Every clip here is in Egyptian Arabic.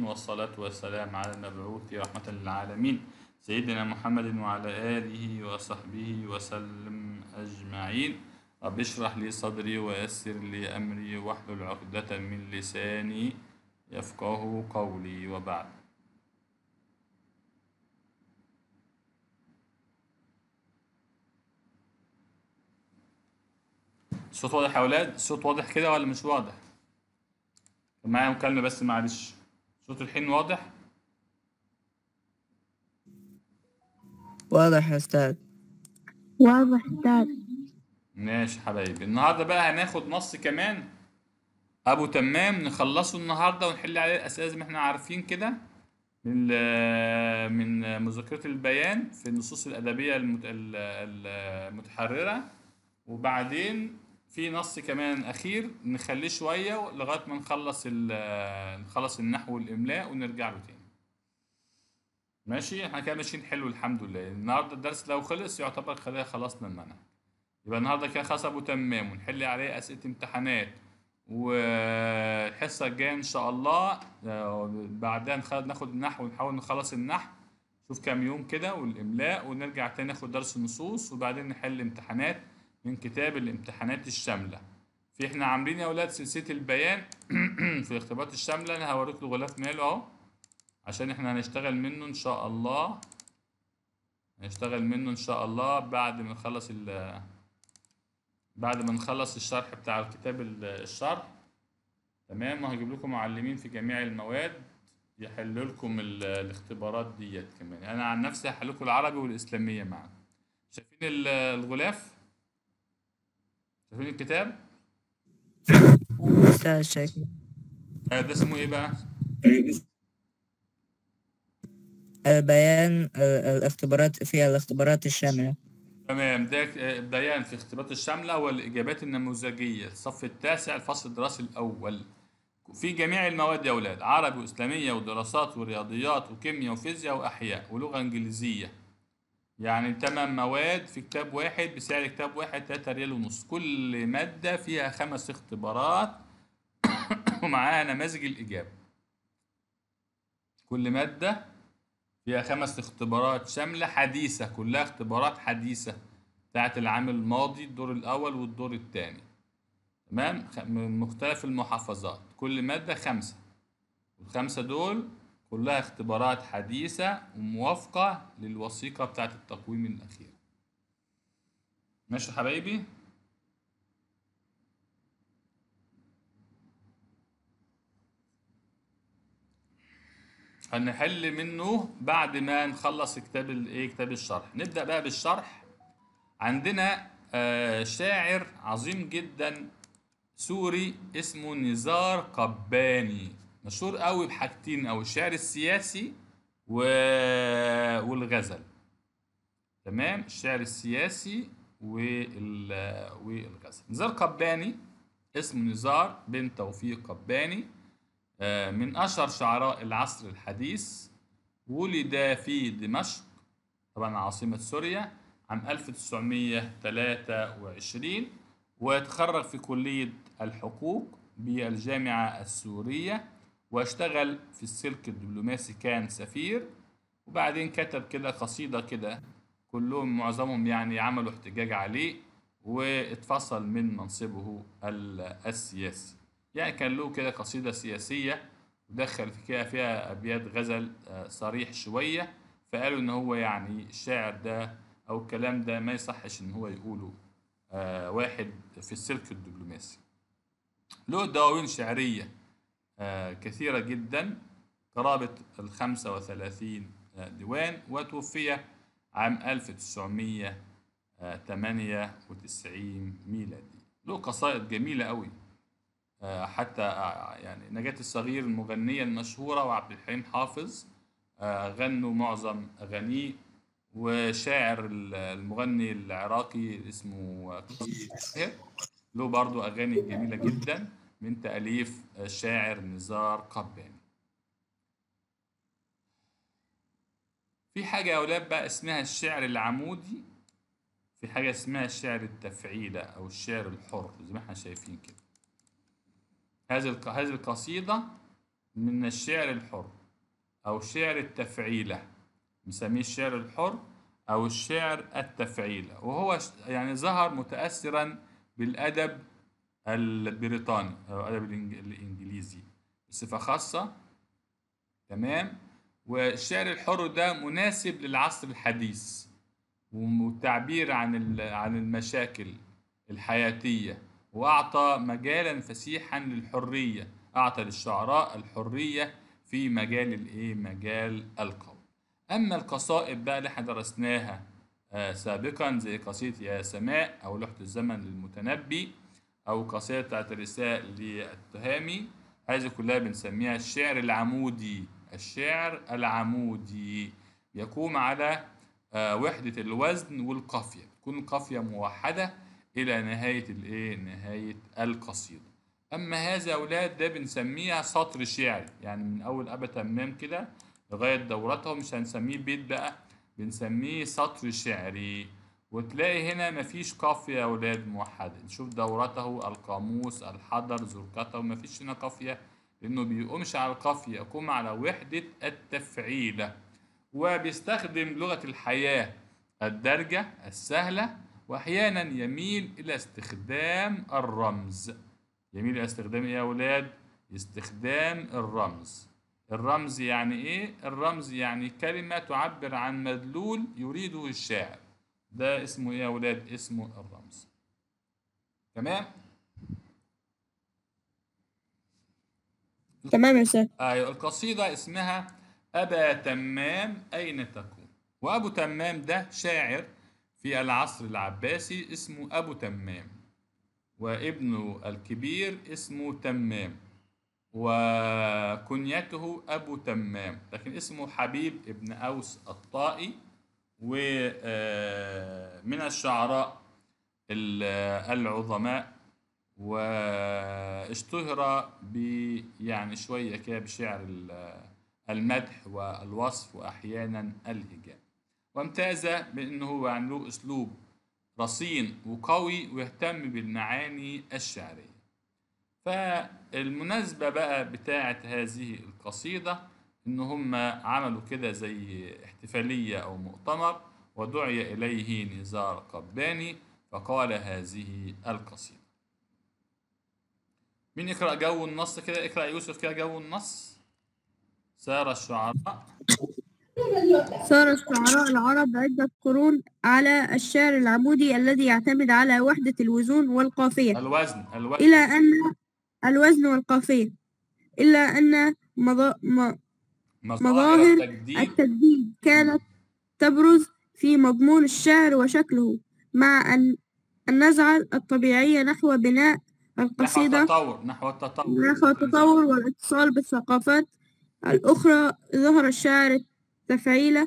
العالمين والصلاة والسلام على المبعوث رحمة للعالمين سيدنا محمد وعلى آله وصحبه وسلم أجمعين رب اشرح لي صدري ويسر لي أمري واحلل عقدة من لساني يفقه قولي وبعد الصوت واضح يا أولاد؟ الصوت واضح كده ولا مش واضح؟ كان معايا مكالمة بس معلش صوت الحين واضح؟ واضح يا أستاذ واضح أستاذ ماشي حبايبي النهارده بقى هناخد نص كمان ابو تمام نخلصه النهارده ونحل عليه الاسئله زي ما احنا عارفين كده من ال- من مذكره البيان في النصوص الادبيه المت- ال- ال- المتحرره وبعدين في نص كمان اخير نخليه شويه لغايه ما نخلص ال- نخلص النحو والاملاء ونرجع له تاني ماشي احنا كده ماشيين حلو الحمد لله النهارده الدرس لو خلص يعتبر خلينا خلصنا المنهج يبقى النهارده كده خلاص ابو تمام ونحل عليه اسئله امتحانات والحصه الجايه ان شاء الله آه، بعدها نخ- ناخد النحو ونحاول نخلص النحو شوف كام يوم كده والاملاء ونرجع تاني ناخد درس النصوص وبعدين نحل امتحانات من كتاب الامتحانات الشامله في احنا عاملين يا اولاد سلسله البيان في الاختبارات الشامله انا هوريك الغلاف ماله اهو عشان احنا هنشتغل منه ان شاء الله هنشتغل منه ان شاء الله بعد ما نخلص ال بعد ما نخلص الشرح بتاع الكتاب ال- الشرح تمام وهجيب لكم معلمين في جميع المواد يحلوا لكم ال- الاختبارات ديت كمان انا عن نفسي هحل لكم العربي والاسلاميه معا شايفين ال- الغلاف شايفين الكتاب أستاذ شيخ آه، ده اسمه ايه بقى البيان آه، الاختبارات في الاختبارات الشاملة تمام ده آه، بيان في اختبارات الشاملة والإجابات النموذجية الصف التاسع الفصل الدراسي الأول في جميع المواد يا أولاد عربي وإسلامية ودراسات ورياضيات وكيمياء وفيزياء وأحياء ولغة إنجليزية يعني تمن مواد في كتاب واحد بسعر كتاب واحد تلاتة ريال ونص كل مادة فيها خمس اختبارات ومعاها نماذج الإجابة كل مادة فيها خمس اختبارات شاملة حديثة كلها اختبارات حديثة بتاعت العام الماضي الدور الأول والدور الثاني تمام خ- من مختلف المحافظات كل مادة خمسة الخمسة دول كلها اختبارات حديثة وموافقة للوثيقة بتاعت التقويم الأخير ماشي يا حبايبي هنحل منه بعد ما نخلص كتاب الايه كتاب الشرح نبدأ بقى بالشرح عندنا آه، شاعر عظيم جدا سوري اسمه نزار قباني مشهور قوي بحاجتين او الشعر السياسي و... والغزل تمام الشعر السياسي وال... والغزل نزار قباني اسمه نزار بن توفيق قباني آه، من أشهر شعراء العصر الحديث ولد في دمشق طبعا عاصمة سوريا عام 1923 وتخرج في كلية الحقوق بالجامعة السورية واشتغل في السلك الدبلوماسي كان سفير وبعدين كتب كده قصيدة كده كلهم معظمهم يعني عملوا احتجاج عليه واتفصل من منصبه ال- السياسي يعني كان له كده قصيدة سياسية ودخل فيها فيها أبيات غزل آه، صريح شوية فقالوا إن هو يعني الشاعر ده أو الكلام ده ما يصحش إن هو يقوله آه، واحد في السلك الدبلوماسي له دواوين شعرية آه، كثيرة جدا قرابة الخمسة وثلاثين آه، ديوان وتوفي عام 1998 ميلادي له قصائد جميلة قوي آه، حتى آه، يعني نجاة الصغير المغنية المشهورة وعبد الحليم حافظ آه، غنوا معظم أغانيه وشاعر ال- المغني العراقي اسمه طاهر له برضو أغاني جميلة جدا من تأليف الشاعر نزار قباني في حاجة يا أولاد بقى اسمها الشعر العمودي في حاجة اسمها الشعر التفعيلة أو الشعر الحر زي ما احنا شايفين كده هذه الق- هذه القصيدة من الشعر الحر أو شعر التفعيلة بنسميه الشعر الحر أو الشعر التفعيلة وهو ش- يعني ظهر متأثرا بالأدب البريطاني أو الأدب الإنج- الإنجليزي بصفة خاصة تمام والشعر الحر ده مناسب للعصر الحديث والتعبير عن ال- عن المشاكل الحياتية وأعطى مجالا فسيحا للحرية أعطى للشعراء الحرية في مجال الإيه مجال القول أما القصائد بقى اللي احنا درسناها آه، سابقا زي قصيدة يا سماء أو لوحة الزمن للمتنبي أو قصيدة بتاعت الرساء للتهامي هذه كلها بنسميها الشعر العمودي الشعر العمودي يقوم على آه، وحدة الوزن والقافية تكون القافية موحدة إلى نهاية الإيه؟ نهاية القصيدة أما هذا يا أولاد ده بنسميها سطر شعري يعني من أول أبا تمام كده لغاية دورته مش هنسميه بيت بقى بنسميه سطر شعري وتلاقي هنا مفيش قافية يا أولاد موحدة نشوف دورته القاموس الحضر زرقته مفيش هنا قافية لأنه بيقومش على القافية يقوم على وحدة التفعيلة وبيستخدم لغة الحياة الدارجة السهلة وأحيانا يميل إلى استخدام الرمز يميل إلى استخدام إيه يا أولاد؟ استخدام الرمز الرمز يعني إيه؟ الرمز يعني كلمة تعبر عن مدلول يريده الشاعر ده اسمه إيه يا أولاد؟ اسمه الرمز تمام؟ تمام يا أستاذ أيوة القصيدة اسمها أبا تمام أين تكون وأبو تمام ده شاعر في العصر العباسي اسمه أبو تمام وابنه الكبير اسمه تمام وكنيته أبو تمام لكن اسمه حبيب ابن أوس الطائي ومن الشعراء ال- العظماء واشتهر ب يعني شوية كده بشعر ال- المدح والوصف وأحيانا الهجاء وامتاز بأنه هو يعني له أسلوب رصين وقوي ويهتم بالمعاني الشعرية فالمناسبة بقى بتاعة هذه القصيدة إن هم عملوا كده زي احتفالية أو مؤتمر ودعي إليه نزار قباني فقال هذه القصيدة مين يقرأ جو النص كده اقرأ يوسف كده جو النص سار الشعراء صار الشعراء العرب عدة قرون على الشعر العمودي الذي يعتمد على وحدة الوزون والقافية الوزن الوزن إلى أن الوزن والقافية إلا أن مظا- م- مظاهر التجديد التجديد كانت تبرز في مضمون الشعر وشكله مع أن النزعة الطبيعية نحو بناء نحو القصيدة التطور نحو التطور نحو التطور والاتصال بالثقافات الأخرى ظهر الشعر التفعيلة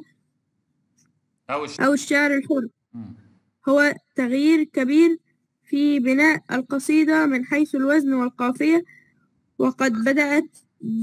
أو الش... أو الشعر الحر مم. هو تغيير كبير في بناء القصيدة من حيث الوزن والقافية وقد بدأت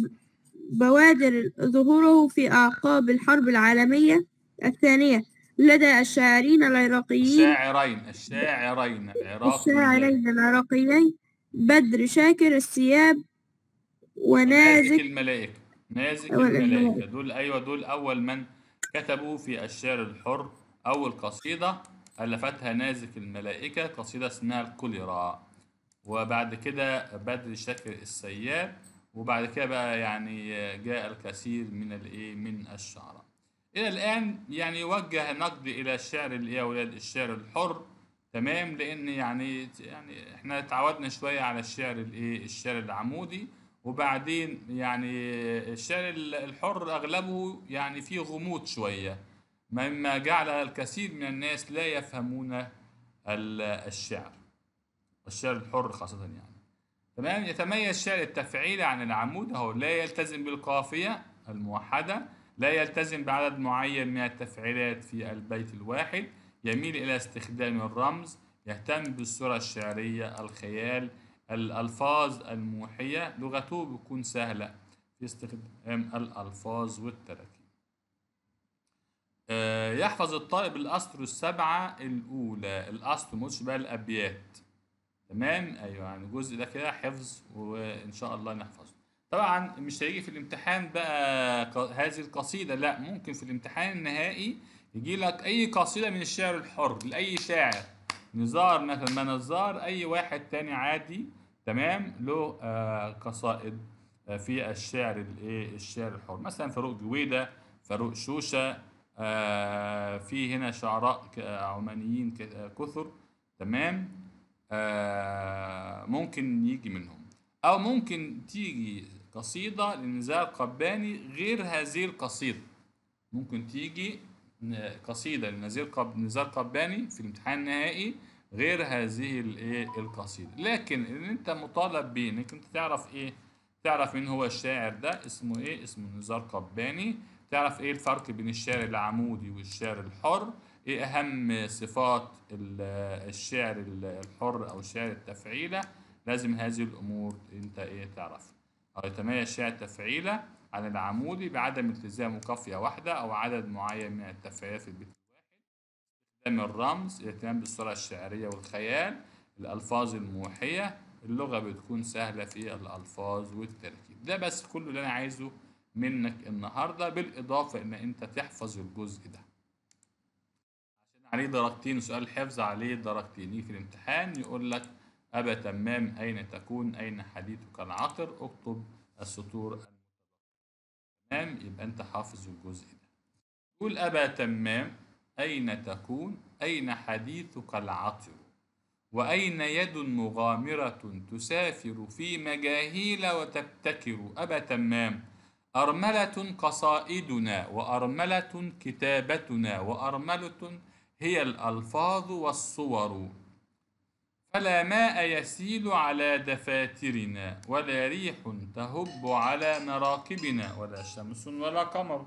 بوادر ظهوره في أعقاب الحرب العالمية الثانية لدى الشاعرين العراقيين الشاعرين الشاعرين العراقيين الشاعرين العراقيين بدر شاكر السياب نازك ونازك الملائكة نازك أول الملائكة الملائكة. دول أيوة دول أول من كتبوا في الشعر الحر أول قصيدة ألفتها نازك الملائكة قصيدة اسمها الكوليرا وبعد كده بدر شاكر السياب وبعد كده بقى يعني جاء الكثير من الايه من الشعراء الى الان يعني يوجه نقد الى الشعر الايه يا اولاد الشعر الحر تمام لان يعني يعني احنا تعودنا شويه على الشعر الايه الشعر العمودي وبعدين يعني الشعر الحر اغلبه يعني فيه غموض شويه مما جعل الكثير من الناس لا يفهمون ال- الشعر الشعر الحر خاصه يعني تمام يتميز الشعر التفعيلي عن العمود هو لا يلتزم بالقافية الموحدة لا يلتزم بعدد معين من التفعيلات في البيت الواحد يميل إلى استخدام الرمز يهتم بالصورة الشعرية الخيال الألفاظ الموحية لغته بتكون سهلة في استخدام الألفاظ والتراكيب آه، يحفظ الطالب الأسطر السبعة الأولى الأسطر مش بقى الأبيات تمام ايوه يعني الجزء ده كده حفظ وان شاء الله نحفظه طبعا مش هيجي في الامتحان بقى ق- هذه القصيدة لا ممكن في الامتحان النهائي يجي لك أي قصيدة من الشعر الحر لأي شاعر نزار مثلا ما نزار أي واحد تاني عادي تمام له آه قصائد آه في الشعر الايه الشعر الحر مثلا فاروق جويدة فاروق شوشة آه في هنا شعراء ك- عمانيين ك- آه، كثر تمام آه ممكن يجي منهم أو ممكن تيجي قصيدة لنزار قباني غير هذه القصيدة ممكن تيجي ن- قصيدة لنزير قب... نزار قباني في الامتحان النهائي غير هذه الايه القصيدة لكن اللي انت مطالب بيه انك انت تعرف ايه تعرف مين هو الشاعر ده اسمه ايه اسمه نزار قباني تعرف ايه الفرق بين الشعر العمودي والشعر الحر ايه اهم صفات ال- الشعر ال- الحر او الشعر التفعيلة لازم هذه الامور انت ايه تعرفها أو يتميز الشعر التفعيلة عن العمودي بعدم التزامه قافية واحدة أو عدد معين من التفعيلات في البيت الواحد استخدام الرمز الاهتمام بالصورة الشعرية والخيال الألفاظ الموحية اللغة بتكون سهلة في الألفاظ والتركيب ده بس كل اللي أنا عايزه منك النهاردة بالإضافة إن أنت تحفظ الجزء ده عشان عليه درجتين وسؤال الحفظ عليه درجتين يجي في الامتحان يقول لك أبا تمام أين تكون أين حديثك العطر اكتب السطور المتبقية تمام يبقى أنت حافظ الجزء ده قول أبا تمام أين تكون أين حديثك العطر وأين يد مغامرة تسافر في مجاهيل وتبتكر أبا تمام أرملة قصائدنا وأرملة كتابتنا وأرملة هي الألفاظ والصور فلا ماء يسيل على دفاترنا ولا ريح تهب على مراكبنا ولا شمس ولا قمر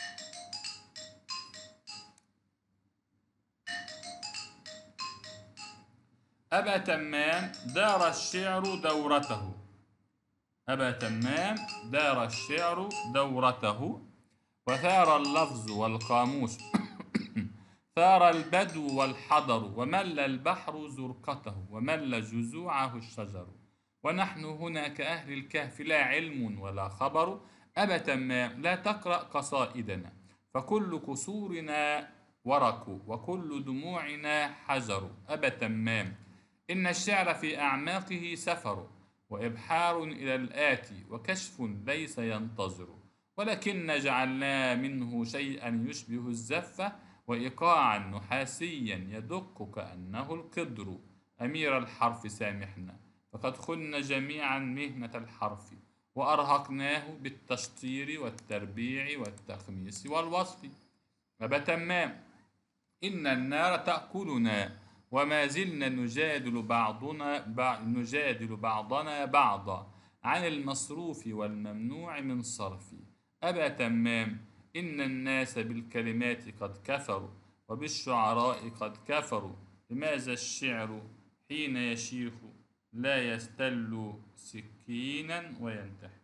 أبا تمام دار الشعر دورته أبا تمام دار الشعر دورته وثار اللفظ والقاموس ثار البدو والحضر ومل البحر زرقته ومل جزوعه الشجر ونحن هنا كأهل الكهف لا علم ولا خبر أبا تمام لا تقرأ قصائدنا فكل كسورنا ورق وكل دموعنا حجر أبا تمام إن الشعر في أعماقه سفر وإبحار إلى الآتي وكشف ليس ينتظر ولكن جعلنا منه شيئا يشبه الزفة وإيقاعا نحاسيا يدق كأنه القدر أمير الحرف سامحنا فقد خلنا جميعا مهنة الحرف وأرهقناه بالتشطير والتربيع والتخميس والوصف أبا تمام إن النار تأكلنا وما زلنا نجادل بعضنا بع... نجادل بعضنا بعضا عن المصروف والممنوع من صرف أبا تمام إن الناس بالكلمات قد كفروا وبالشعراء قد كفروا لماذا الشعر حين يشيخ لا يستل سكينا وينتهي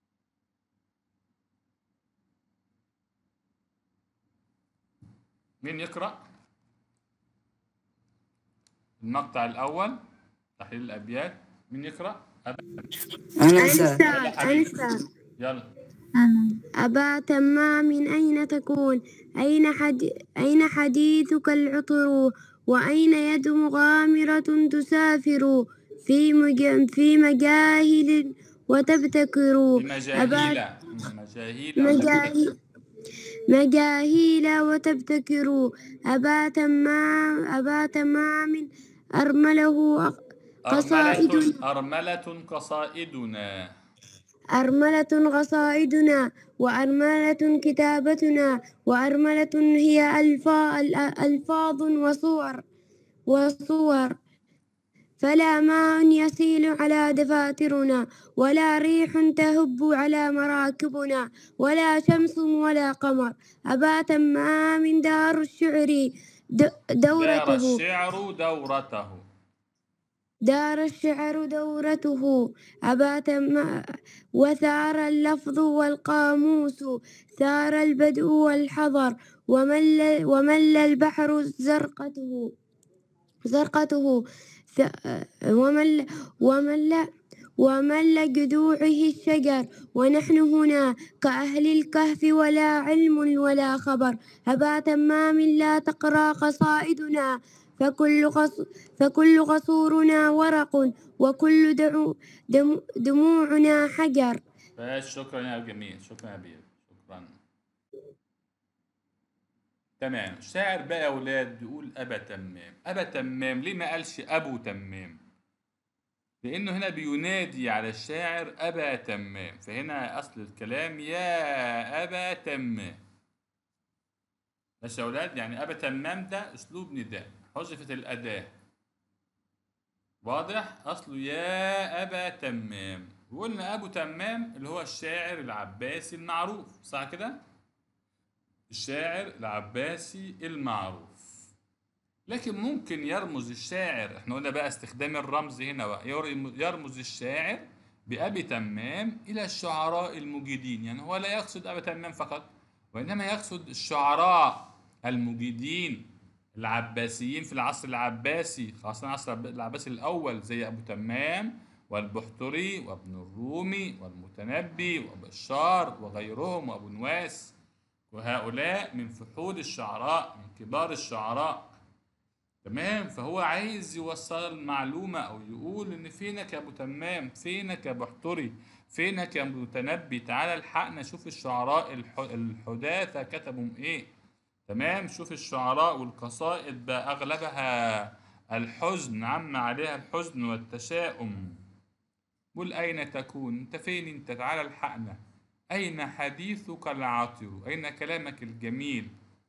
مين يقرأ؟ المقطع الأول تحليل الأبيات مين يقرأ؟ أبا أنا أستاذ أنسان يلا أبا تمام أين تكون أين, حد... أين حديثك العطر وأين يد مغامرة تسافر في, مج... في مجاهل وتبتكر مجاهيل مجاهيل مجاهيل مجاهيل وتبتكر أبا تمام أبا تمام أرمله قصائد أرملة أرملة قصائدنا أرملة قصائدنا وأرملة كتابتنا وأرملة هي ألفا ألفاظ وصور وصور فلا ماء يسيل على دفاترنا ولا ريح تهب على مراكبنا ولا شمس ولا قمر أبا تمام دار الشعر د- دار دورته الشعر دورته دار الشعر دورته أبات ما وثار اللفظ والقاموس ثار البدء والحضر ومل, ومل البحر زرقته زرقته ث- ومل ومل ومل جذوعه الشجر ونحن هنا كأهل الكهف ولا علم ولا خبر أبا تمام لا تقرأ قصائدنا فكل قص فكل قصورنا ورق وكل دعو دم دموعنا حجر بس شكرا يا جميل شكرا يا بير شكرا تمام الشاعر بقى يا ولاد بيقول أبا تمام أبا تمام ليه ما قالش أبو تمام لأنه هنا بينادي على الشاعر أبا تمام فهنا أصل الكلام يا أبا تمام بس يا ولاد يعني أبا تمام ده أسلوب نداء حذفت الأداة واضح أصله يا أبا تمام وقلنا أبو تمام اللي هو الشاعر العباسي المعروف صح كده؟ الشاعر العباسي المعروف لكن ممكن يرمز الشاعر احنا قلنا بقى استخدام الرمز هنا بقى يرم- يرمز الشاعر بأبي تمام إلى الشعراء المجيدين يعني هو لا يقصد أبي تمام فقط وإنما يقصد الشعراء المجيدين العباسيين في العصر العباسي خاصة العصر العباسي الأول زي أبو تمام والبحتري وابن الرومي والمتنبي وبشار وغيرهم وأبو نواس وهؤلاء من فحول الشعراء من كبار الشعراء تمام فهو عايز يوصل معلومة أو يقول إن فينك يا أبو تمام فينك يا بحتري فينك يا متنبي تعالى الحقنا شوف الشعراء الح- الحداثة كتبوا إيه تمام شوف الشعراء والقصائد بقى أغلبها الحزن عم عليها الحزن والتشاؤم قل أين تكون أنت فين أنت تعالى الحقنا أين حديثك العاطر أين كلامك الجميل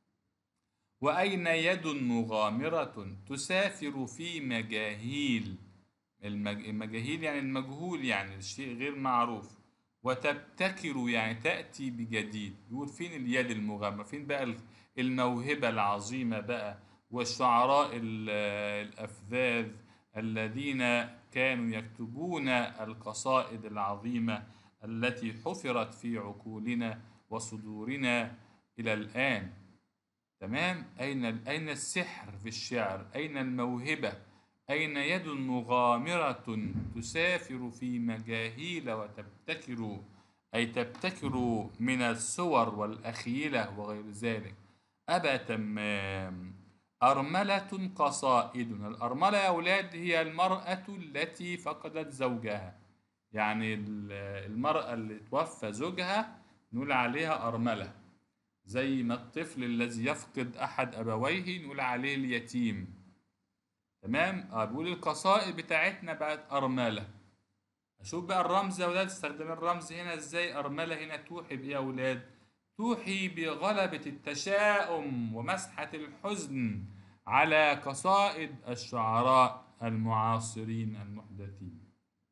وأين يد مغامرة تسافر في مجاهيل المج... المجاهيل يعني المجهول يعني الشيء غير معروف وتبتكر يعني تأتي بجديد يقول فين اليد المغامرة فين بقى ال- الموهبة العظيمة بقى والشعراء ال- الأفذاذ الذين كانوا يكتبون القصائد العظيمة التي حفرت في عقولنا وصدورنا إلى الآن تمام أين أين السحر في الشعر أين الموهبة أين يد مغامرة تسافر في مجاهيل وتبتكر أي تبتكر من الصور والأخيلة وغير ذلك أبا تمام أرملة قصائدنا الأرملة يا أولاد هي المرأة التي فقدت زوجها يعني ال- المرأة اللي توفى زوجها نقول عليها أرملة زي ما الطفل الذي يفقد أحد أبويه نقول عليه اليتيم تمام اه بيقول القصائد بتاعتنا بقت أرملة أشوف بقى الرمز يا أولاد استخدم الرمز هنا إزاي أرملة هنا توحي بإيه يا أولاد توحي بغلبة التشاؤم ومسحة الحزن على قصائد الشعراء المعاصرين المحدثين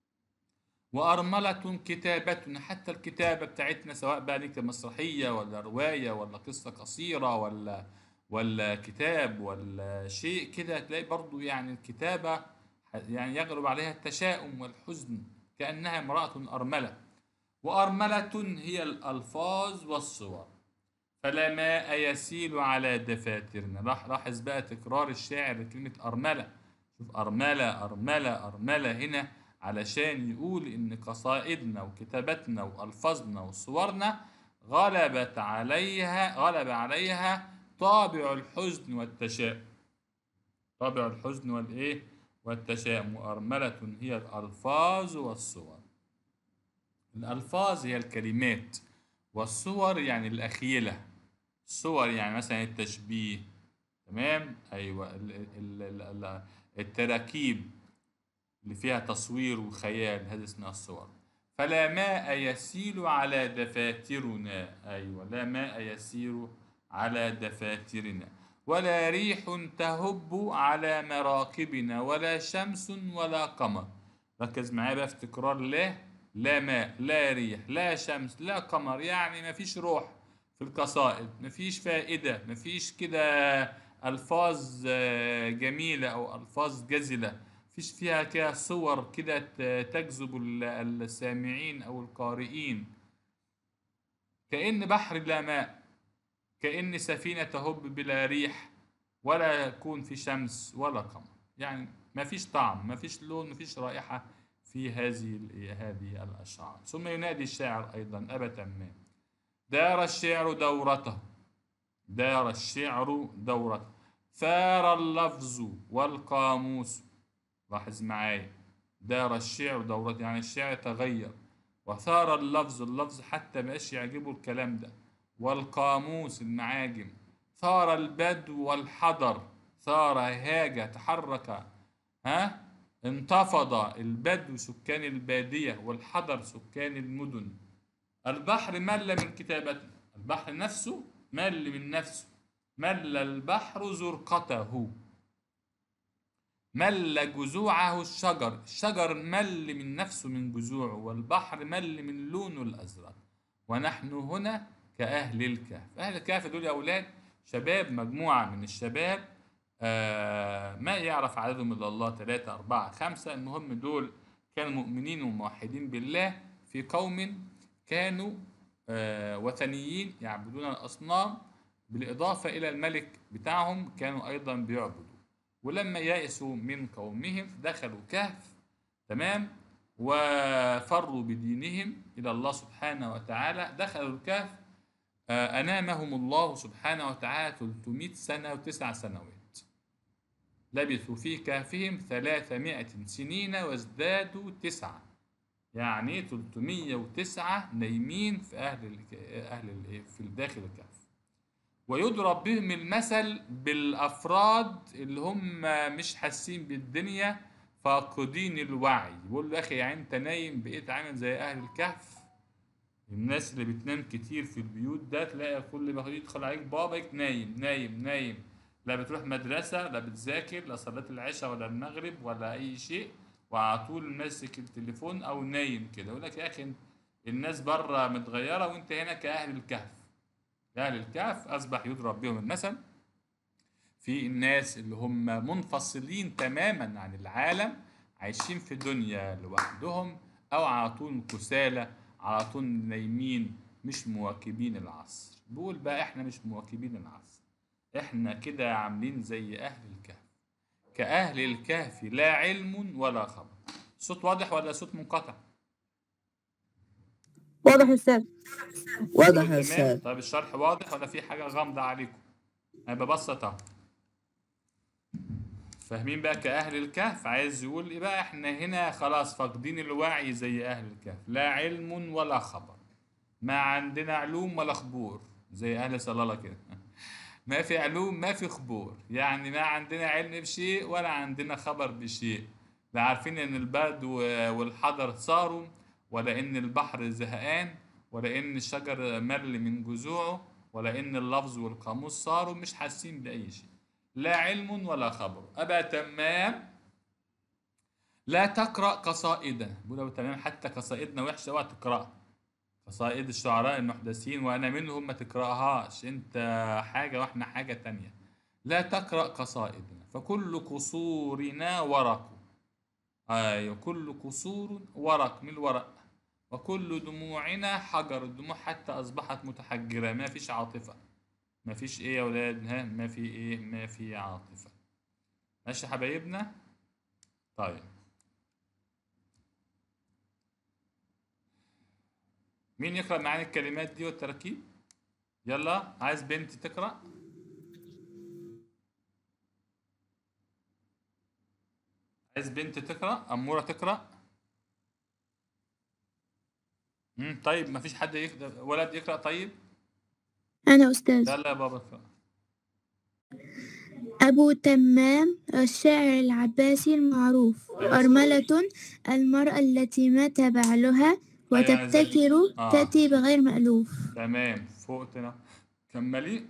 وأرملة كتابتنا حتى الكتابة بتاعتنا سواء بقى نكتب مسرحية ولا رواية ولا قصة قصيرة ولا ولا كتاب ولا شيء كده هتلاقي برضو يعني الكتابة يعني يغلب عليها التشاؤم والحزن كأنها امرأة أرملة وأرملة هي الألفاظ والصور فلا ماء يسيل على دفاترنا راح لاحظ بقى تكرار الشاعر لكلمة أرملة شوف أرملة أرملة أرملة هنا علشان يقول إن قصائدنا وكتابتنا وألفاظنا وصورنا غلبت عليها غلب عليها طابع الحزن والتشاؤم طابع الحزن والإيه والتشاؤم وأرملة هي الألفاظ والصور الألفاظ هي الكلمات والصور يعني الأخيلة الصور يعني مثلا التشبيه تمام أيوة ال- ال- ال- ال- التراكيب اللي فيها تصوير وخيال هذه اسمها الصور فلا ماء يسيل على دفاترنا أيوة لا ماء يسير على دفاترنا ولا ريح تهب على مراكبنا ولا شمس ولا قمر ركز معايا بقى في تكرار لا لا ماء لا ريح لا شمس لا قمر يعني ما فيش روح في القصائد ما فيش فائدة ما فيش كده ألفاظ آه، جميلة أو ألفاظ جزلة فيش فيها كده صور كده ت- تجذب ال- السامعين أو القارئين كأن بحر لا ماء كأن سفينة تهب بلا ريح ولا يكون في شمس ولا قمر يعني ما فيش طعم ما فيش لون ما فيش رائحة في هذه ال- هذه الأشعار ثم ينادي الشاعر أيضا أبا تمام دار الشعر دورته دار الشعر دورته ثار اللفظ والقاموس لاحظ معايا دار الشعر دورته يعني الشعر تغير وثار اللفظ اللفظ حتى مبقاش يعجبه الكلام ده والقاموس المعاجم ثار البدو والحضر ثار هاج تحرك ها انتفض البدو سكان البادية والحضر سكان المدن البحر مل من كتابته البحر نفسه مل من نفسه مل البحر زرقته مل جذوعه الشجر الشجر مل من نفسه من جذوعه والبحر مل من لونه الأزرق ونحن هنا كأهل الكهف أهل الكهف دول يا أولاد شباب مجموعة من الشباب آه ما يعرف عددهم إلا الله ثلاثة أربعة خمسة المهم دول كانوا مؤمنين وموحدين بالله في قوم كانوا آه وثنيين يعبدون الأصنام بالإضافة إلى الملك بتاعهم كانوا أيضا بيعبدوا ولما يأسوا من قومهم دخلوا كهف تمام وفروا بدينهم إلى الله سبحانه وتعالى دخلوا الكهف آه، أنامهم الله سبحانه وتعالى 300 سنة وتسع سنوات لبثوا في كهفهم 300 سنين وازدادوا تسعة يعني 309 نايمين في أهل ال- أهل ال- في داخل الكهف ويضرب بهم المثل بالافراد اللي هم مش حاسين بالدنيا فاقدين الوعي بيقول له يا اخي يعني انت نايم بقيت عامل زي اهل الكهف الناس اللي بتنام كتير في البيوت ده تلاقي كل ما يدخل عليك بابك نايم نايم نايم لا بتروح مدرسة لا بتذاكر لا صلاة العشاء ولا المغرب ولا أي شيء وعلى طول ماسك التليفون أو نايم كده يقول لك يا أخي الناس بره متغيرة وأنت هنا كأهل الكهف أهل الكهف أصبح يضرب بهم المثل في الناس اللي هم منفصلين تماما عن العالم عايشين في دنيا لوحدهم أو على طول كسالى على طول نايمين مش مواكبين العصر بقول بقى احنا مش مواكبين العصر احنا كده عاملين زي أهل الكهف كأهل الكهف لا علم ولا خبر صوت واضح ولا صوت منقطع واضح يا أستاذ واضح يا تمام أستاذ طيب الشرح واضح ولا في حاجة غامضة عليكم أنا ببسط أهو فاهمين بقى كأهل الكهف عايز يقول إيه بقى إحنا هنا خلاص فاقدين الوعي زي أهل الكهف لا علم ولا خبر ما عندنا علوم ولا خبور زي أهل صلالة كده ما في علوم ما في خبور يعني ما عندنا علم بشيء ولا عندنا خبر بشيء لا عارفين ان البرد و- والحضر صاروا ولا ان البحر زهقان ولا ان الشجر مل من جذوعه ولا ان اللفظ والقاموس صاروا مش حاسين بأي شيء لا علم ولا خبر أبا تمام لا تقرأ قصائدنا بقول أبو تمام حتى قصائدنا وحشة اوعى تقرأها قصائد الشعراء المحدثين وأنا منهم ما تقرأهاش أنت حاجة وإحنا حاجة تانية لا تقرأ قصائدنا فكل قصورنا ورق أيوة كل قصور ورق من الورق وكل دموعنا حجر الدموع حتى أصبحت متحجرة ما فيش عاطفة ما فيش إيه يا ولاد ها ما في إيه ما في عاطفة ماشي يا حبايبنا طيب مين يقرأ معانا الكلمات دي والتركيب يلا عايز بنت تقرأ عايز بنت تقرأ أمورة تقرأ مم. طيب ما فيش حد يقدر ولد يقرأ طيب أنا أستاذ يلا يا بابا اقرأ أبو تمام الشاعر العباسي المعروف أرملة المرأة التي مات بعلها وتبتكر آه. تأتي بغير مألوف تمام فوقتنا كملي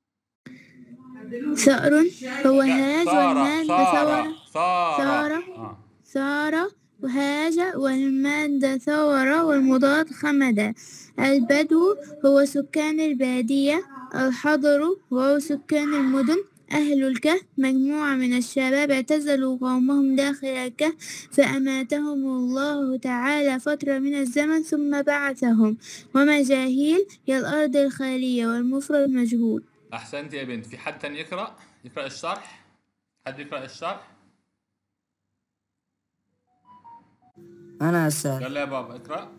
ثأر هو لا، هاج ثارة والمال ثارة ثورة ثارة ثارة. آه. ثار وهاج والمادة ثور والمضاد خمد البدو هو سكان البادية الحضر هو سكان المدن أهل الكهف مجموعة من الشباب اعتزلوا قومهم داخل الكهف فأماتهم الله تعالى فترة من الزمن ثم بعثهم ومجاهيل هي الأرض الخالية والمفرد مجهول أحسنت يا بنت في حد تاني يقرأ يقرأ الشرح حد يقرأ الشرح أنا أستاذ يلا يا بابا اقرأ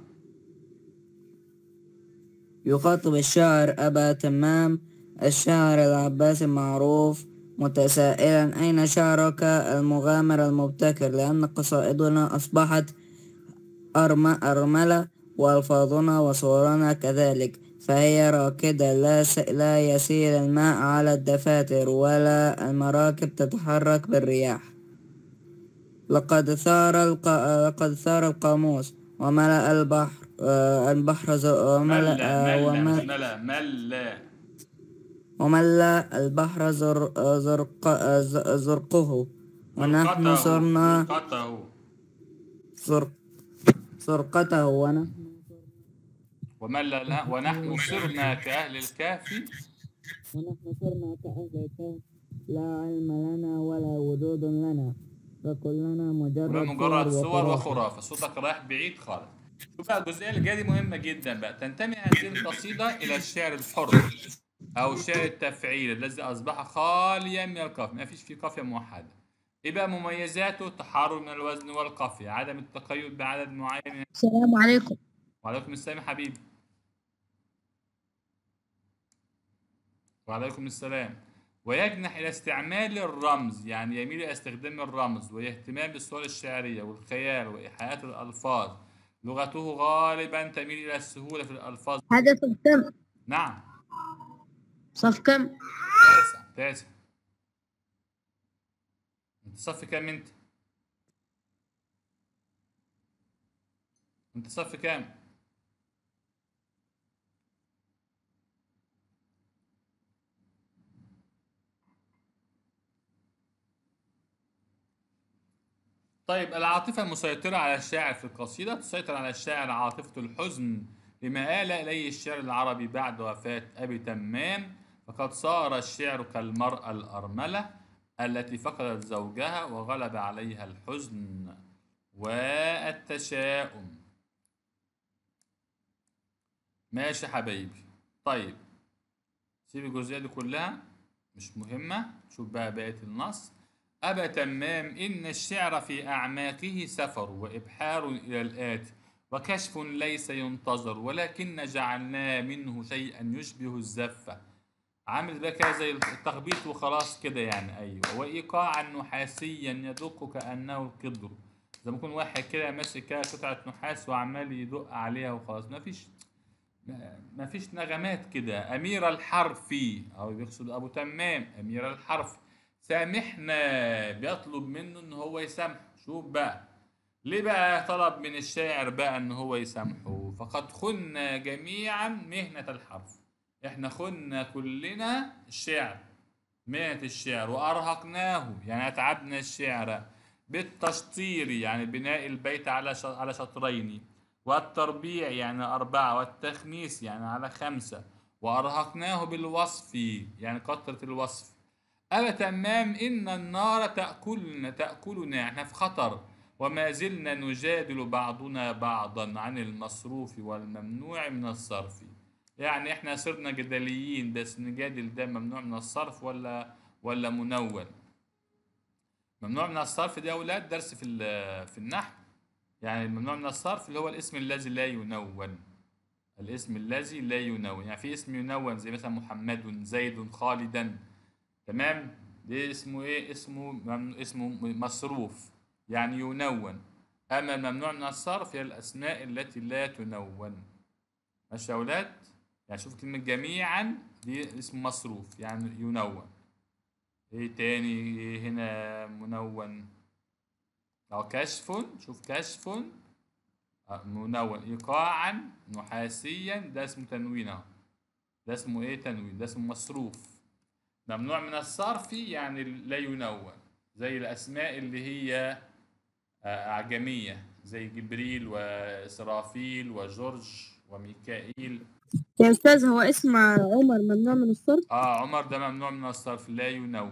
يخاطب الشاعر أبا تمام الشاعر العباسي المعروف متسائلا أين شعرك المغامر المبتكر لأن قصائدنا أصبحت أرم- أرملة وألفاظنا وصورنا كذلك فهي راكدة لا, س... لا يسيل الماء على الدفاتر ولا المراكب تتحرك بالرياح لقد ثار الق... لقد ثار القاموس وملأ البحر آه، البحر ز... وملأ ملا آه، ملا مش وملأ ملا ملا وملأ البحر زر... آه، زرق... آه، ز- زرقه ونحن زرقته، صرنا زرقته زرق... زرقته ونحن وملا ونحن صرنا كأهل الكهف ونحن صرنا كأهل الكهف لا علم لنا ولا وجود لنا فكلنا مجرد ولا مجرد صور وخرافة. وخرافة صوتك رايح بعيد خالص شوف بقى الجزئية اللي جاية دي مهمة جدا بقى تنتمي هذه القصيدة إلى الشعر الحر أو الشعر التفعيل الذي أصبح خاليا من القافية ما فيش فيه قافية موحدة إيه بقى مميزاته تحرر من الوزن والقافية عدم التقيد بعدد معين من السلام عليكم وعليكم السلام يا حبيبي وعليكم السلام ويجنح إلى استعمال الرمز يعني يميل إلى استخدام الرمز واهتمام بالصور الشعرية والخيال وإيحاءات الألفاظ لغته غالبا تميل إلى السهولة في الألفاظ هذا صف كم نعم صف كم تاسع تاسع انت صف كام انت انت صف كام طيب العاطفة المسيطرة على الشاعر في القصيدة تسيطر على الشاعر عاطفة الحزن لما آل إليه الشعر العربي بعد وفاة أبي تمام فقد صار الشعر كالمرأة الأرملة التي فقدت زوجها وغلب عليها الحزن والتشاؤم ماشي يا حبايبي طيب سيب الجزئية دي كلها مش مهمة شوف بقى بقية النص أبا تمام إن الشعر في أعماقه سفر وإبحار إلى الآتي وكشف ليس ينتظر ولكن جعلناه منه شيئا يشبه الزفة عامل بقى كده زي التخبيط وخلاص كده يعني أيوة وإيقاعا نحاسيا يدق كأنه القدر زي ما يكون واحد كده ماسك كده قطعة نحاس وعمال يدق عليها وخلاص مفيش ما فيش نغمات كده أمير الحرف أو بيقصد أبو تمام أمير الحرف سامحنا بيطلب منه إن هو يسامحه شوف بقى ليه بقى طلب من الشاعر بقى إن هو يسامحه فقد خنا جميعا مهنة الحرف إحنا خنا كلنا الشعر مهنة الشعر وأرهقناه يعني أتعبنا الشعر بالتشطير يعني بناء البيت على ش- على شطرين والتربيع يعني أربعة والتخميس يعني على خمسة وأرهقناه بالوصف يعني كثرة الوصف أبا تمام إن النار تأكلنا تأكلنا إحنا في خطر وما زلنا نجادل بعضنا بعضا عن المصروف والممنوع من الصرف يعني إحنا صرنا جدليين بس نجادل ده ممنوع من الصرف ولا ولا منون ممنوع من الصرف ده يا أولاد درس في ال- في النحو يعني الممنوع من الصرف اللي هو الاسم الذي لا ينون الاسم الذي لا ينون يعني في اسم ينون زي مثلا محمد زيد خالدا تمام ده اسمه ايه اسمه ممن... اسمه مصروف يعني ينون اما الممنوع من الصرف هي الاسماء التي لا تنون ماشي يا اولاد يعني شوف كلمة جميعا دي اسم مصروف يعني ينون ايه تاني هنا منون أو كشف شوف كشف آه، منون إيقاعا نحاسيا ده اسمه تنوين أهو ده اسمه إيه تنوين ده اسمه مصروف ممنوع من الصرف يعني لا ينون زي الأسماء اللي هي آه، أعجمية زي جبريل وإسرافيل وجورج وميكائيل يا أستاذ هو اسم عمر ممنوع من الصرف اه عمر ده ممنوع من الصرف لا ينون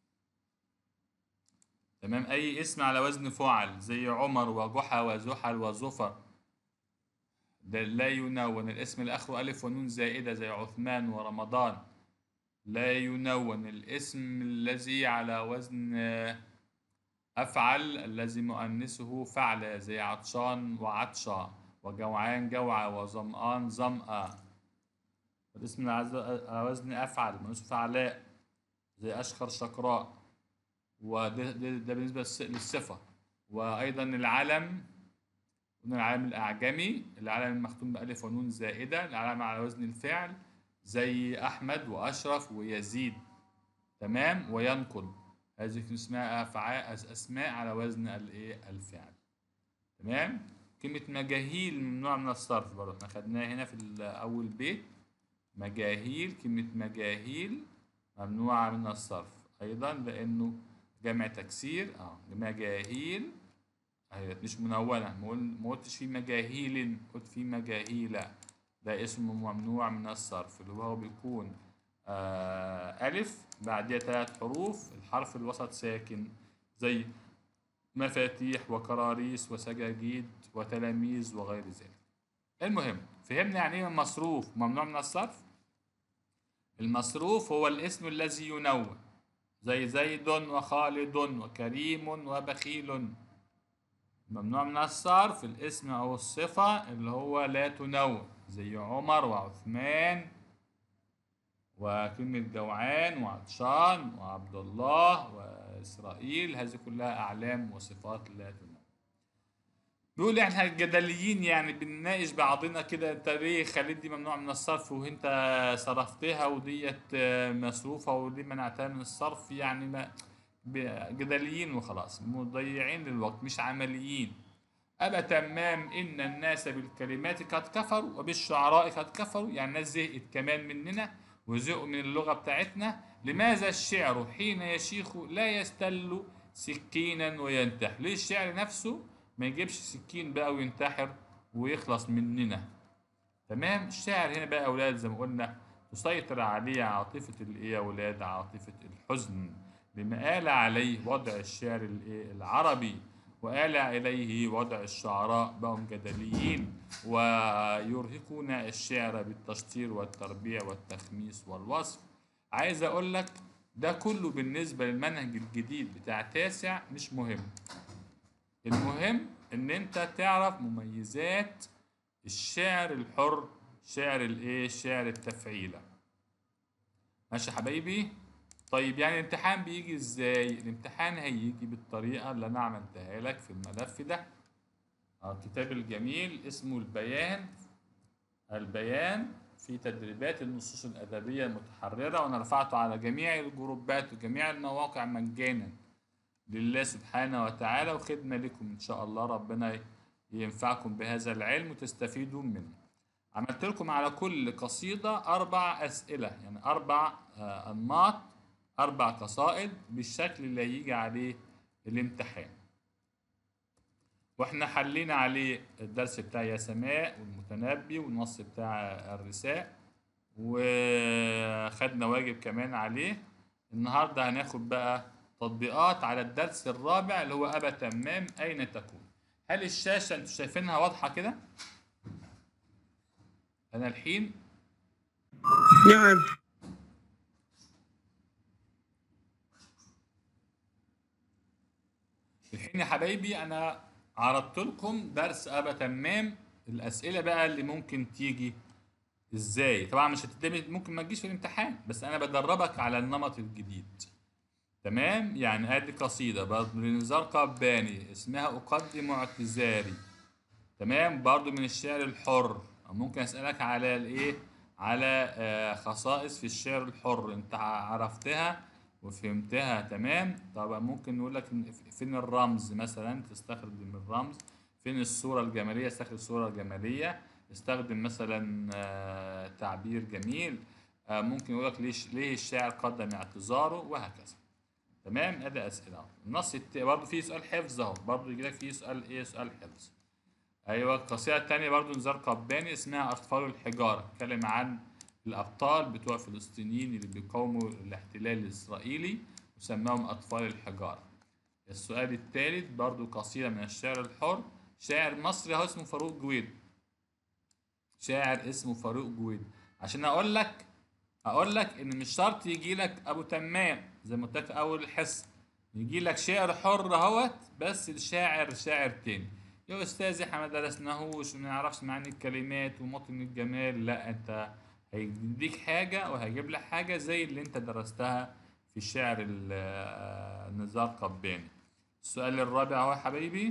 تمام اي اسم على وزن فعل زي عمر وجحا وزحل وزفر ده لا ينون الاسم اللي اخره الف ونون زائده زي عثمان ورمضان لا ينون الاسم الذي على وزن آه، أفعل الذي مؤنثه فعل زي عطشان وعطشة وجوعان جوعة وظمآن ظمأ الاسم على على وزن أفعل مؤنثه فعلاء زي أشخر شقراء وده ده, ده بالنسبة للص- للصفة وأيضا العلم قلنا العلم الأعجمي العلم المختوم بألف ونون زائدة العلم على وزن الفعل زي أحمد وأشرف ويزيد تمام وينقل هذه اسمها أفعال أسماء على وزن الإيه الفعل تمام كلمة مجاهيل ممنوع من الصرف برضه احنا خدناها هنا في ال- أول بيت مجاهيل كلمة مجاهيل ممنوعة من الصرف أيضا لأنه جمع تكسير اه مجاهيل هي مش منونة ما قل- ما قلتش في مجاهيل قلت في مجاهيل ده اسم ممنوع من الصرف اللي هو بيكون آه ألف بعدها ثلاث حروف الحرف الوسط ساكن زي مفاتيح وكراريس وسجاجيد وتلاميذ وغير ذلك المهم فهمنا يعني ايه مصروف ممنوع من الصرف المصروف هو الاسم الذي ينون زي زيد وخالد وكريم وبخيل ممنوع من الصرف الاسم او الصفة اللي هو لا تنون زي عمر وعثمان وكلمة جوعان وعطشان وعبد الله وإسرائيل هذه كلها أعلام وصفات لا تنون بيقول احنا الجدليين يعني بنناقش بعضنا كده انت ليه خليت دي ممنوع من الصرف وانت صرفتها وديت آه، مصروفة ودي منعتها من الصرف يعني ما ب- جدليين وخلاص مضيعين للوقت مش عمليين أبا تمام إن الناس بالكلمات قد كفروا وبالشعراء قد كفروا يعني الناس زهقت كمان مننا وزهقوا من اللغة بتاعتنا لماذا الشعر حين يشيخ لا يستل سكينا وينتح ليه الشعر نفسه ما يجيبش سكين بقى وينتحر ويخلص مننا تمام الشاعر هنا بقى يا أولاد زي ما قلنا تسيطر عليه عاطفة الإيه يا أولاد عاطفة الحزن بما آل عليه وضع الشعر الإيه العربي وآل إليه وضع الشعراء بقوا جدليين ويرهقون الشعر بالتشطير والتربيع والتخميس والوصف عايز أقول لك ده كله بالنسبة للمنهج الجديد بتاع تاسع مش مهم المهم ان انت تعرف مميزات الشعر الحر شعر الايه شعر التفعيلة ماشي يا حبايبي طيب يعني الامتحان بيجي ازاي الامتحان هيجي بالطريقة اللي انا عملتها لك في الملف ده آه، الكتاب الجميل اسمه البيان البيان في تدريبات النصوص الأدبية المتحررة وأنا رفعته على جميع الجروبات وجميع المواقع مجانا لله سبحانه وتعالى وخدمة لكم إن شاء الله ربنا ينفعكم بهذا العلم وتستفيدوا منه عملت لكم على كل قصيدة أربع أسئلة يعني أربع آه، أنماط أربع قصائد بالشكل اللي هيجي عليه الامتحان واحنا حلينا عليه الدرس بتاع يا سماء والمتنبي والنص بتاع الرساء وخدنا واجب كمان عليه النهارده هناخد بقى تطبيقات على الدرس الرابع اللي هو أبا تمام أين تكون هل الشاشة انتوا شايفينها واضحة كده؟ أنا الحين نعم الحين يا حبايبي انا عرضت لكم درس ابا تمام الاسئله بقى اللي ممكن تيجي ازاي طبعا مش هتتم ممكن ما تجيش في الامتحان بس انا بدربك على النمط الجديد تمام يعني ادي قصيده برضه لنزار قباني اسمها اقدم اعتذاري تمام برضه من الشعر الحر أو ممكن اسالك على الايه على آه، خصائص في الشعر الحر انت عرفتها وفهمتها تمام طبعا ممكن نقول لك إن- فين الرمز مثلا تستخدم الرمز فين الصورة الجمالية استخدم صورة جمالية استخدم مثلا آه، تعبير جميل آه، ممكن يقول لك ليش ليه الشاعر قدم اعتذاره وهكذا تمام ادي اسئله أهو. النص الت... برضه في سؤال حفظ اهو برضه يجي لك فيه سؤال ايه سؤال حفظ ايوه القصيده الثانيه برضه نزار قباني اسمها اطفال الحجاره اتكلم عن الابطال بتوع فلسطينيين اللي بيقاوموا الاحتلال الاسرائيلي وسماهم اطفال الحجاره السؤال الثالث برضه قصيده من الشعر الحر شاعر مصري اهو اسمه فاروق جويد شاعر اسمه فاروق جويد عشان اقول لك اقول لك ان مش شرط يجي لك ابو تمام زي ما قلت لك في اول الحصه يجي لك شعر حر اهوت بس الشاعر شاعر تاني يا استاذ احنا ما درسناهوش وما نعرفش معاني الكلمات ومطن الجمال لا انت هيديك حاجه وهيجيب لك حاجه زي اللي انت درستها في الشعر ال- آه، نزار قباني السؤال الرابع اهو يا حبايبي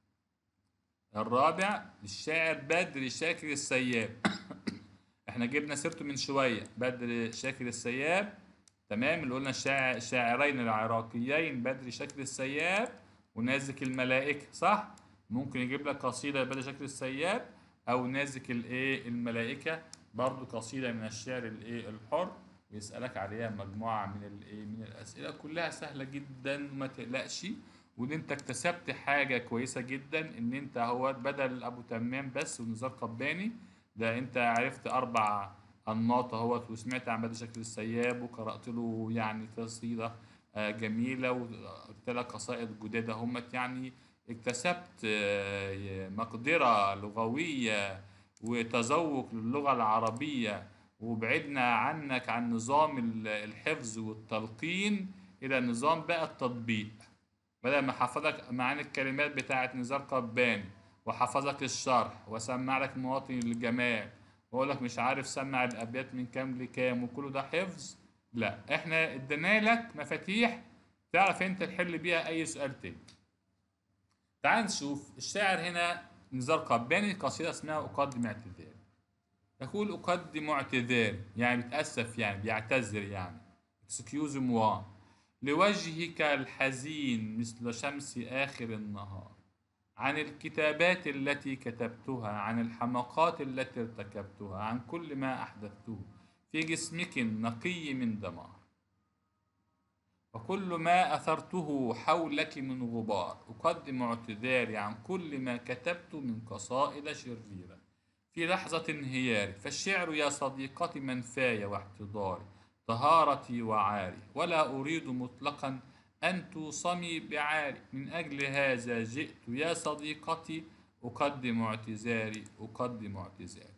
الرابع الشاعر بدر شاكر السياب احنا جبنا سيرته من شويه بدر شاكر السياب تمام اللي قلنا الشاعر الشاعرين العراقيين بدر شاكر السياب ونازك الملائكه صح ممكن يجيب لك قصيده بدر شاكر السياب او نازك الايه الملائكه برضو قصيده من الشعر الايه الحر ويسالك عليها مجموعه من الايه من الاسئله كلها سهله جدا وما تقلقش وان انت اكتسبت حاجه كويسه جدا ان انت هو بدل ابو تمام بس ونزار قباني ده انت عرفت اربع انماط اهوت وسمعت عن بدر شكل السياب وقرات له يعني قصيده آه، جميله وقلت لك قصائد جداد همت يعني اكتسبت آه، مقدره لغويه وتذوق للغه العربيه وبعدنا عنك عن نظام ال- الحفظ والتلقين الى نظام بقى التطبيق بدل ما حفظك معاني الكلمات بتاعت نزار قباني وحفظك الشرح وسمع لك مواطن الجمال واقول لك مش عارف سمع الابيات من كام لكام وكله ده حفظ لا احنا ادينا لك مفاتيح تعرف انت تحل بيها اي سؤال تاني تعال نشوف الشاعر هنا نزار قباني قصيدة اسمها أقدم اعتذار يقول أقدم اعتذار يعني بيتأسف يعني بيعتذر يعني excuse moi لوجهك الحزين مثل شمس آخر النهار عن الكتابات التي كتبتها عن الحماقات التي ارتكبتها عن كل ما أحدثته في جسمك النقي من دمار وكل ما أثرته حولك من غبار أقدم اعتذاري عن كل ما كتبت من قصائد شريرة في لحظة انهياري فالشعر يا صديقتي منفاي واحتضاري طهارتي وعاري ولا أريد مطلقا أن توصمي بعاري من أجل هذا جئت يا صديقتي أقدم اعتذاري أقدم اعتذاري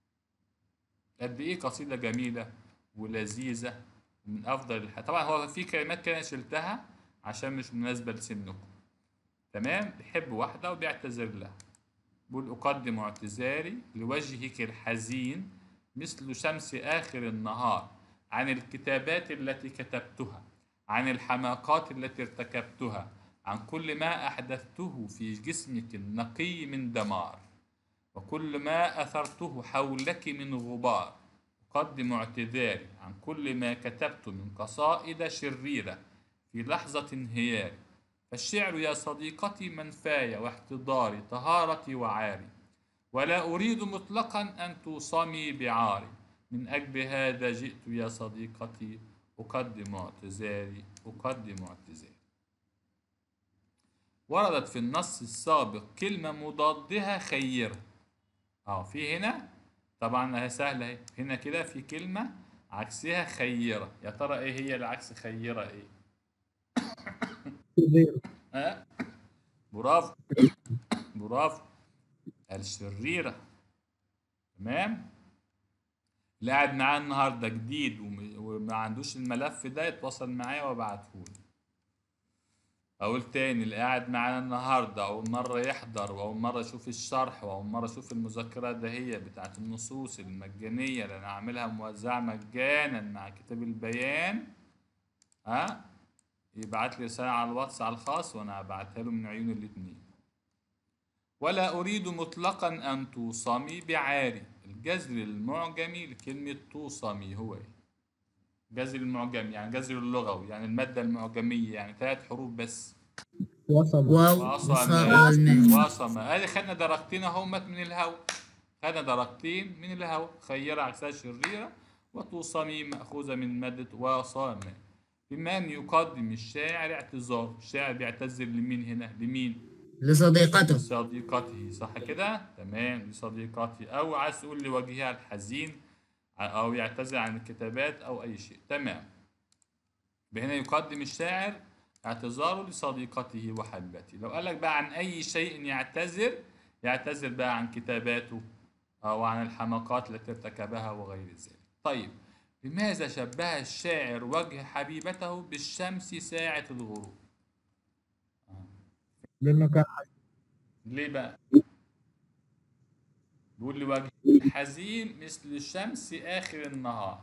قد إيه قصيدة جميلة ولذيذة من أفضل الح... طبعا هو في كلمات كده شلتها عشان مش مناسبة لسنكم تمام بيحب واحدة وبيعتذر لها بقول أقدم اعتذاري لوجهك الحزين مثل شمس آخر النهار عن الكتابات التي كتبتها عن الحماقات التي ارتكبتها عن كل ما أحدثته في جسمك النقي من دمار وكل ما أثرته حولك من غبار أقدم اعتذاري عن كل ما كتبت من قصائد شريرة في لحظة انهياري فالشعر يا صديقتي منفاي واحتضاري طهارتي وعاري ولا أريد مطلقا أن توصمي بعاري من أجل هذا جئت يا صديقتي أقدم اعتذاري أقدم اعتذاري وردت في النص السابق كلمة مضادها خيرة اه في هنا طبعا اهي سهلة اهي هنا كده في كلمة عكسها خيرة يا ترى ايه هي العكس خيرة ايه ها برافو برافو الشريرة تمام اللي قاعد معاه النهارده جديد وم- وما عندوش الملف ده يتواصل معايا وابعتهولي اقول تاني اللي قاعد معانا النهارده اول مره يحضر واول مره يشوف الشرح واول مره يشوف المذكرات ده هي بتاعت النصوص المجانيه اللي انا عاملها موزعه مجانا مع كتاب البيان ها يبعت لي رساله على الواتس على الخاص وانا هبعتها له من عيون الاتنين ولا أريد مطلقا أن توصمي بعاري الجذر المعجمي لكلمة توصمي هو إيه؟ جذر المعجمي يعني جذر اللغوي يعني المادة المعجمية يعني ثلاث حروف بس وصل واو وصم وصاء والماء وصم ادي خدنا درجتين اهمت من الهوا خدنا درجتين من الهوا خيرة عكسها شريرة وتوصمي مأخوذة من مادة وصام بما أن يقدم الشاعر اعتذار الشاعر بيعتذر لمين هنا لمين لصديقته لصديقته صح كده تمام لصديقته او عايز تقول لوجهها الحزين او يعتذر عن الكتابات او اي شيء تمام هنا يقدم الشاعر اعتذاره لصديقته وحبيبته لو قال لك بقى عن اي شيء يعتذر يعتذر بقى عن كتاباته او عن الحماقات التي ارتكبها وغير ذلك طيب لماذا شبه الشاعر وجه حبيبته بالشمس ساعة الغروب لأنه كان ليه بقى بيقول لي وجه حزين مثل الشمس آخر النهار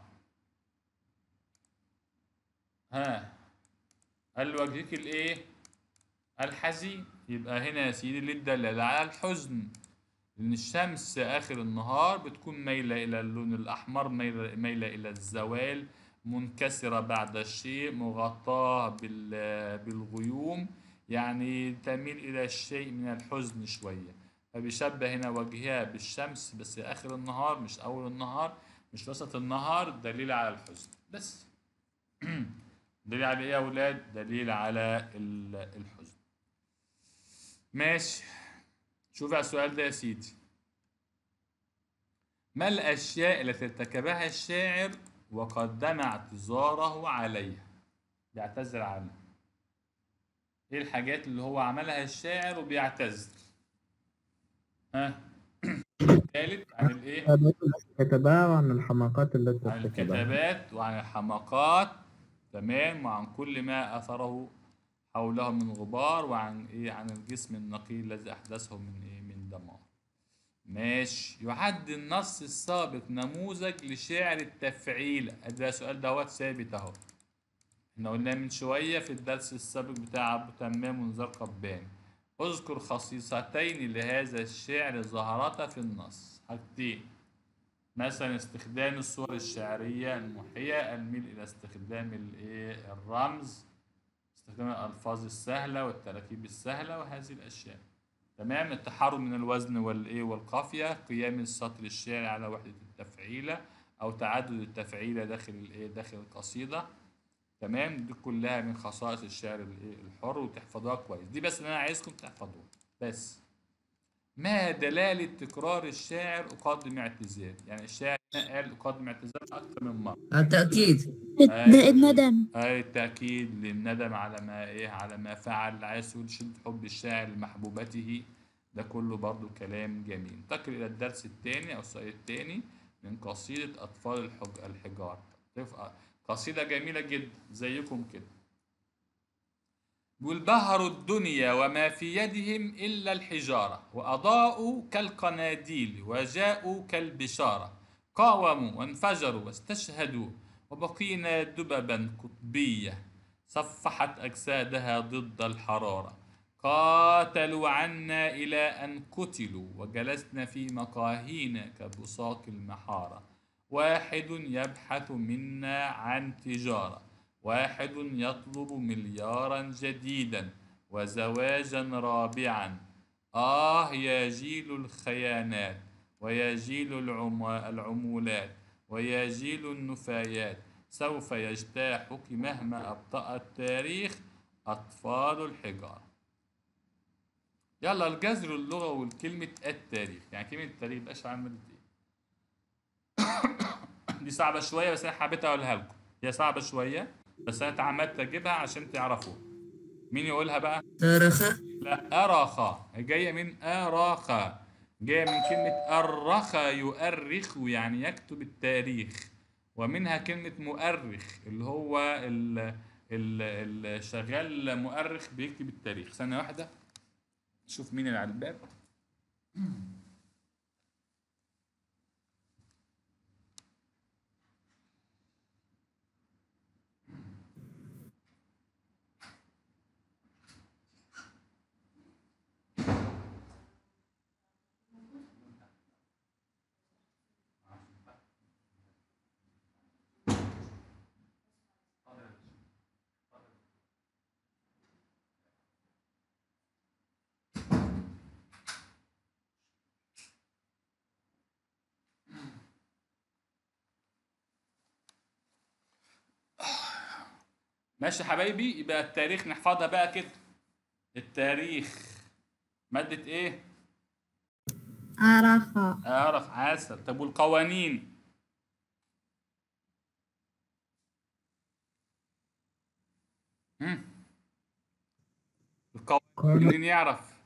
ها قال له وجهك الايه الحزين يبقى هنا يا سيدي اللي الدلالة على الحزن لأن الشمس آخر النهار بتكون مايلة إلى اللون الأحمر مايلة, مايلة إلى الزوال منكسرة بعد الشيء مغطاة بال- بالغيوم يعني تميل إلى الشيء من الحزن شوية فبيشبه هنا وجهها بالشمس بس آخر النهار مش أول النهار مش وسط النهار دليل على الحزن بس دليل على إيه يا أولاد؟ دليل على ال- الحزن ماشي شوف على السؤال ده يا سيدي ما الأشياء التي ارتكبها الشاعر وقدم اعتذاره عليها بيعتذر عنها ايه الحاجات اللي هو عملها الشاعر وبيعتذر ها ثالث عن الايه كتبها عن الحماقات التي عن ارتكبها الكتابات وعن الحماقات تمام وعن كل ما أثره حوله من غبار وعن إيه عن الجسم النقي الذي أحدثه من إيه من دمار ماشي يعد النص السابق نموذج لشعر التفعيل ده سؤال دوت ثابت اهو احنا قلنا من شوية في الدرس السابق بتاع أبو تمام ونزار قباني اذكر خصيصتين لهذا الشعر ظهرتا في النص حاجتين مثلا استخدام الصور الشعرية المحية الميل إلى استخدام الإيه الرمز استخدام الألفاظ السهلة والتراكيب السهلة وهذه الأشياء تمام التحرر من الوزن والإيه والقافية قيام السطر الشعري على وحدة التفعيلة أو تعدد التفعيلة داخل الإيه داخل القصيدة تمام دي كلها من خصائص الشعر الإيه الحر وتحفظوها كويس دي بس اللي أنا عايزكم تحفظوها بس ما دلالة تكرار الشاعر أقدم اعتذار يعني الشاعر هنا قال أقدم اعتذار أكثر من مرة التأكيد أيوة. الندم أي التأكيد للندم على ما إيه على ما فعل عايز يقول شدة حب الشاعر لمحبوبته ده كله برضو كلام جميل انتقل إلى الدرس الثاني أو السؤال الثاني من قصيدة أطفال الحج... الحجار تبقى قصيدة جميلة جدا زيكم كده بيقول بهروا الدنيا وما في يدهم إلا الحجارة وأضاءوا كالقناديل وجاءوا كالبشارة قاوموا وانفجروا واستشهدوا وبقينا دببا قطبية صفحت أجسادها ضد الحرارة قاتلوا عنا إلى أن قتلوا وجلسنا في مقاهينا كبساق المحارة واحد يبحث منا عن تجارة واحد يطلب مليارا جديدا وزواجا رابعا آه يا جيل الخيانات ويا جيل العم... العمولات ويا جيل النفايات سوف يجتاحك مهما أبطأ التاريخ أطفال الحجارة يلا الجذر اللغوي لكلمة التاريخ يعني كلمة التاريخ بقاش عامل ايه دي صعبة شوية بس أنا حبيت أقولها لكم هي صعبة شوية بس أنا اتعمدت أجيبها عشان تعرفوها مين يقولها بقى؟ تارخة لا أرخ جاية من أرخ جاية من كلمة أرخ يؤرخ يعني يكتب التاريخ ومنها كلمة مؤرخ اللي هو ال ال ال شغال مؤرخ بيكتب التاريخ ثانية واحدة شوف مين اللي على الباب ماشي يا حبايبي يبقى التاريخ نحفظها بقى كده التاريخ مادة ايه؟ عرفة أعرف عسل طب والقوانين هم؟ القوانين مين يعرف؟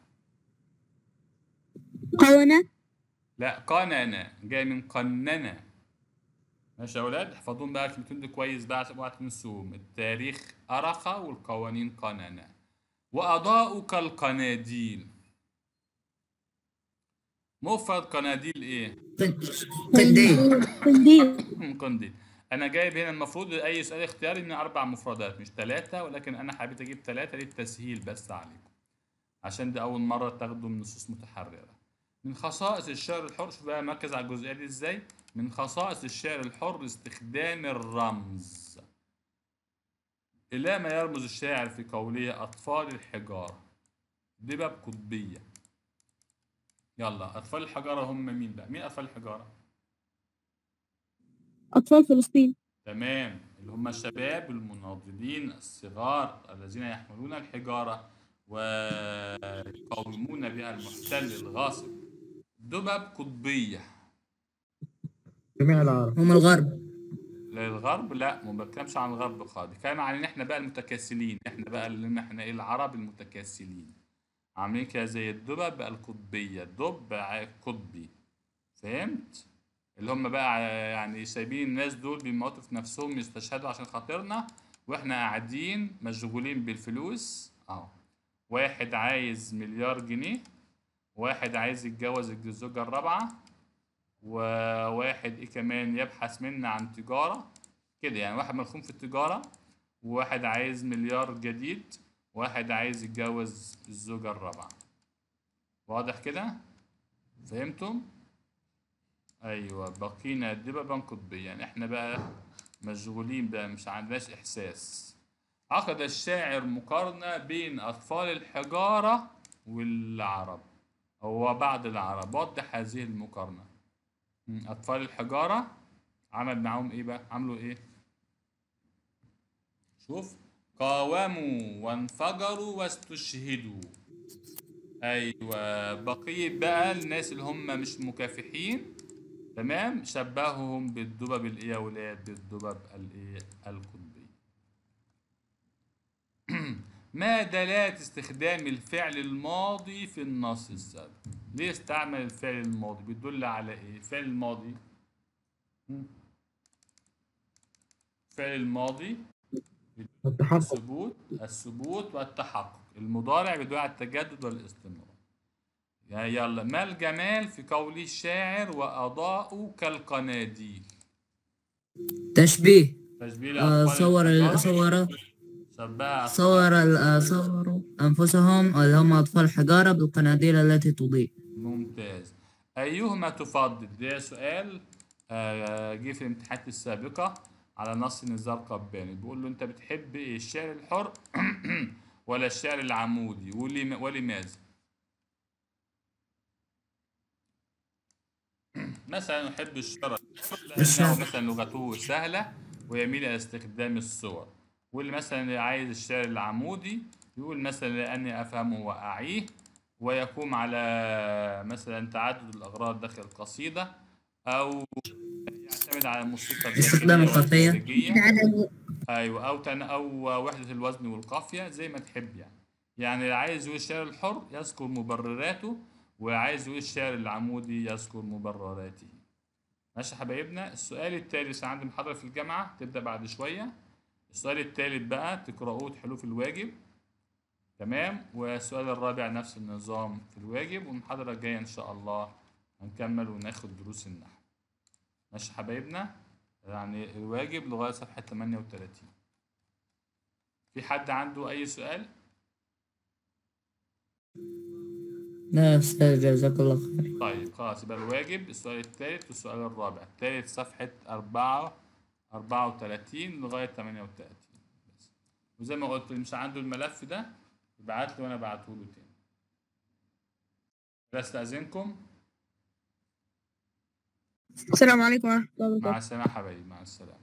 قونة لا قننة جاي من قننة ماشي يا أولاد احفظوهم بقى الكلمتين دول كويس بقى عشان اوعى تنسوهم التاريخ أرخ والقوانين قننة وأضاءوا كالقناديل مفرد قناديل إيه؟ قنديل قنديل قنديل أنا جايب هنا المفروض أي سؤال اختياري من أربع مفردات مش ثلاثة ولكن أنا حبيت أجيب ثلاثة للتسهيل بس عليكم عشان ده أول مرة تاخدوا من نصوص متحررة من خصائص الشعر الحر شوف بقى مركز على الجزئية دي إزاي من خصائص الشعر الحر استخدام الرمز إلى ما يرمز الشاعر في قوله أطفال الحجارة دبب قطبية يلا أطفال الحجارة هم مين بقى؟ مين أطفال الحجارة؟ أطفال فلسطين تمام اللي هم الشباب المناضلين الصغار الذين يحملون الحجارة ويقاومون بها المحتل الغاصب دبب قطبية جميع العرب هم الغرب للغرب لا ما بتكلمش عن الغرب خالص كان علينا احنا بقى المتكاسلين احنا بقى اللي احنا ايه العرب المتكاسلين عاملين كده زي الدبب بقى القطبية الدب ع- قطبي فهمت اللي هم بقى ع- يعني سايبين الناس دول بيموتوا في نفسهم يستشهدوا عشان خاطرنا واحنا قاعدين مشغولين بالفلوس اهو واحد عايز مليار جنيه واحد عايز يتجوز الزوجة الرابعة وواحد ايه كمان يبحث منا عن تجارة كده يعني واحد ملخوم في التجارة وواحد عايز مليار جديد واحد عايز يتجوز الزوجة الرابعة واضح كده فهمتم ايوه بقينا دببا قطبيا يعني احنا بقى مشغولين بقى مش عندناش احساس عقد الشاعر مقارنة بين أطفال الحجارة والعرب هو بعد العرب وضح هذه المقارنة مم، أطفال الحجارة عمل معاهم إيه بقى؟ عملوا إيه؟ شوف قاوموا وانفجروا واستشهدوا أيوة بقية بقى الناس اللي هم مش مكافحين تمام شبههم بالدبب الإيه يا ولاد؟ بالدبب الإيه؟ القطبي ما دلالة استخدام الفعل الماضي في النص السابق ليه استعمل الفعل الماضي بيدل على ايه الفعل الماضي مم. الفعل الماضي التحقق الثبوت الثبوت والتحقق المضارع بيدل على التجدد والاستمرار يا يلا ما الجمال في قول الشاعر وأضاءوا كالقناديل تشبيه تشبيه آه، الأطفال صور الحجارة. صور شبهها صور ال- آه، صوروا أنفسهم اللي هم أطفال حجارة بالقناديل التي تضيء ممتاز أيهما تفضل ده سؤال آه، جه في الامتحانات السابقة على نص نزار قباني بيقول له أنت بتحب إيه الشعر الحر ولا الشعر العمودي ولم- ولماذا مثلا يحب الشعر لأنه الشعر. مثلا لغته سهلة ويميل إلى استخدام الصور واللي مثلا عايز الشعر العمودي يقول مثلا لأني أفهمه وأعيه ويقوم على مثلا تعدد الأغراض داخل القصيدة أو يعتمد على الموسيقى استخدام الداخلية الخلفية. والخارجية. أيوة أو تن أو وحدة الوزن والقافية زي ما تحب يعني يعني اللي عايز يقول الشعر الحر يذكر مبرراته وعايز يقول الشعر العمودي يذكر مبرراته ماشي يا حبايبنا السؤال التالت عندي محاضرة في الجامعة تبدأ بعد شوية السؤال التالت بقى تقرأوه تحلوه في الواجب تمام والسؤال الرابع نفس النظام في الواجب والمحاضرة الجاية إن شاء الله هنكمل وناخد دروس النحو ماشي يا حبايبنا يعني الواجب لغاية صفحة 38 في حد عنده أي سؤال؟ لا أستاذ جزاك الله خير طيب خلاص يبقى الواجب السؤال الثالث والسؤال الرابع الثالث صفحة أربعة أربعة وتلاتين لغاية تمانية وتلاتين بس وزي ما قلت اللي مش عنده الملف ده يبعت لي وأنا أبعته له تاني كده أستأذنكم السلام عليكم ورحمة الله وبركاته مع السلامة يا حبايبي مع السلامة